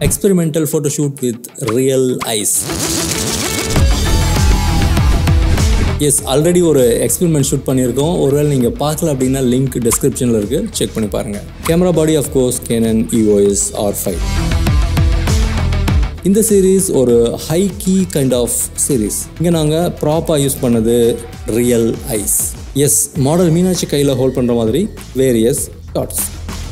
Experimental photoshoot with real eyes S already ஒரு experiment shoot பண்ணியிருக்கோம் ஒருவேளை நீங்கள் பார்க்கல அப்படின்னா லிங்க் டிஸ்கிரிப்ஷனில் இருக்குது செக் பண்ணி பாருங்கள் camera body of course Canon EOS R five இந்த சீரீஸ் ஒரு high key kind of series இங்கே நாங்கள் ப்ராப்பாக யூஸ் பண்ணது real eyes S model Meenakshi கையில் ஹோல்ட் பண்ணுற மாதிரி வேரியஸ் ஷார்ட்ஸ்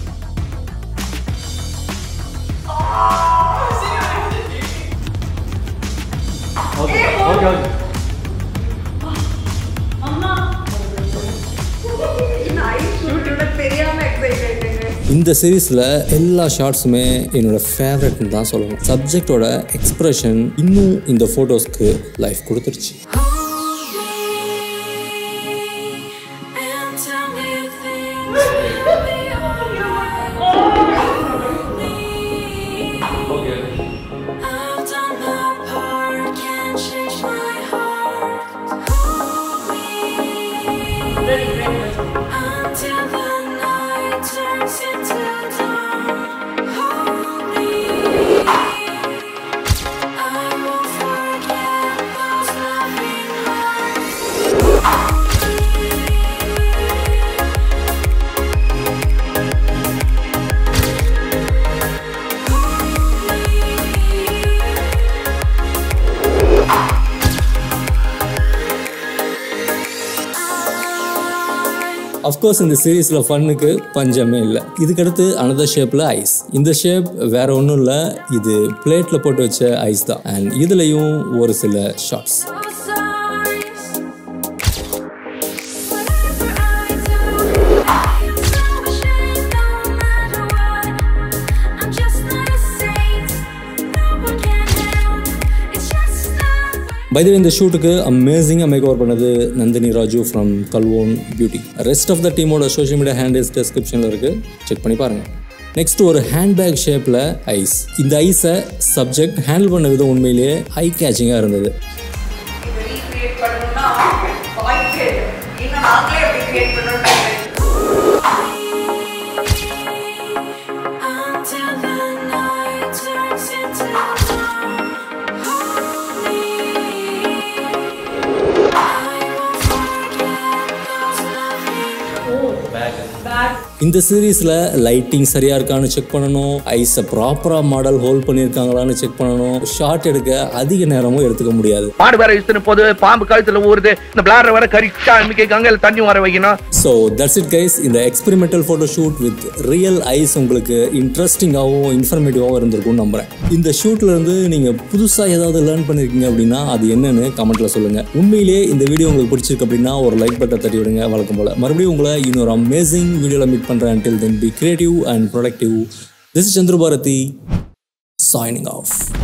இந்த சீரீஸில் எல்லா ஷார்ட்ஸுமே என்னோட ஃபேவரட்னு தான் சொல்லணும் சப்ஜெக்டோட எக்ஸ்ப்ரெஷன் இன்னும் இந்த ஃபோட்டோஸ்க்கு லைஃப் கொடுத்துருச்சு And tell me things really are I've done my part, can't change my heart. Hold me until the night turns into dawn. Hold me. I won't forget those loving hearts. Of course இந்த சீரீஸில் ஃபன்னுக்கு பஞ்சமே இல்லை இதுக்கடுத்து another ஷேப்பில் ice இந்த shape வேற ஒன்றும் இல்லை இது பிளேட்டில் போட்டு வச்ச ஐஸ் தான் அண்ட் இதுலேயும் ஒரு சில ஷார்ட்ஸ் பை த இந்த ஷூட்டுக்கு அமேசிங்காக மேக் ஓவர் பண்ணது நந்தினி ராஜு ஃப்ரம் கல்வோன் பியூட்டி ரெஸ்ட் ஆஃப் த டீமோட சோஷியல் மீடியா ஹேண்டில்ஸ் டிஸ்கிரிப்ஷனில் இருக்குது செக் பண்ணி பாருங்கள் நெக்ஸ்ட் ஒரு ஹேண்ட்பேக் ஷேப்பில் ஐஸ் இந்த ஐஸை சப்ஜெக்ட் ஹேண்டில் பண்ண விதம் உண்மையிலேயே ஐ கேச்சிங்காக இருந்தது இதை ரீக்ரியேட் பண்ணணும்னா வாய்ப்பே இல்லை இன்னும் நாங்களே எப்படி கிரியேட் பண்ணணும்னு Until the night turns into dawn, hold me. I won't forget those loving இந்த சீரீஸில் லைட்டிங் சரியாக இருக்கான்னு செக் பண்ணணும் ஐஸை ப்ராப்பராக மாடல் ஹோல்ட் பண்ணியிருக்காங்களான்னு செக் பண்ணணும் ஷார்ட் எடுக்க அதிக நேரமும் எடுத்துக்க முடியாது மாடு வேற இழுத்துன்னு போது பாம்பு கழுத்துல ஊறுது இந்த பிளாடர் வேற கரிச்சா அன்னைக்கு கங்கையில தண்ணி வர வைக்கணும் ஸோ தட்ஸ் இட் கைஸ் இந்த experimental photo shoot with real eyes உங்களுக்கு இன்ட்ரெஸ்டிங்காகவும் இன்ஃபர்மேட்டிவாகவும் இருந்திருக்கும்னு நம்புறேன் இந்த ஷூட்ல இருந்து நீங்கள் புதுசாக ஏதாவது லேர்ன் பண்ணியிருக்கீங்க அப்படின்னா அது என்னன்னு கமெண்ட்ல சொல்லுங்க உண்மையிலேயே இந்த வீடியோ உங்களுக்கு பிடிச்சிருக்கு அப்படின்னா ஒரு லைக் பட்டன் தட்டி விடுங்க வழக்கம் போல மறுபடியும் உங்களை இன்னொரு அமேசிங் வீடியோவில் மீட் பண்ணுறேன் until then be creative and productive this is chandru bharati signing off